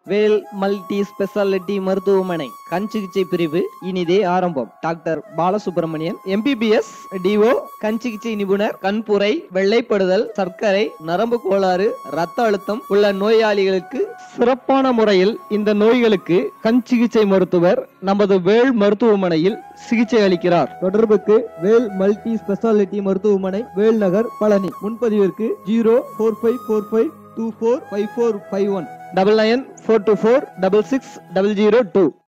வேல் multi speciality மருத்துவமனை கண் சிகிச்சை பிரிவு இனிதே ஆரம்பம் டாக்டர் பாலசுப்ரமணியன் எம்பிபிஎஸ் டிஓ கண் சிகிச்சை நிபுணர் கண்புரை வெள்ளைப்படுதல் சர்க்கரை நரம்பு கோளாறு ரத்த அழுத்தம் உள்ள நோயாளிகளுக்கு சிறப்பான முறையில் இந்த நோய்களுக்கு கண் சிகிச்சை மருத்துவர் நமது வேல் மருத்துவமனையில் சிகிச்சை அளிக்கிறார் தொடர்புக்கு வேல் மல்டி ஸ்பெஷாலிட்டி மருத்துவமனை வேல் நகர் பழனி முன்பதிவிற்கு zero four five four five two four five four five one double nine four two four double six double zero two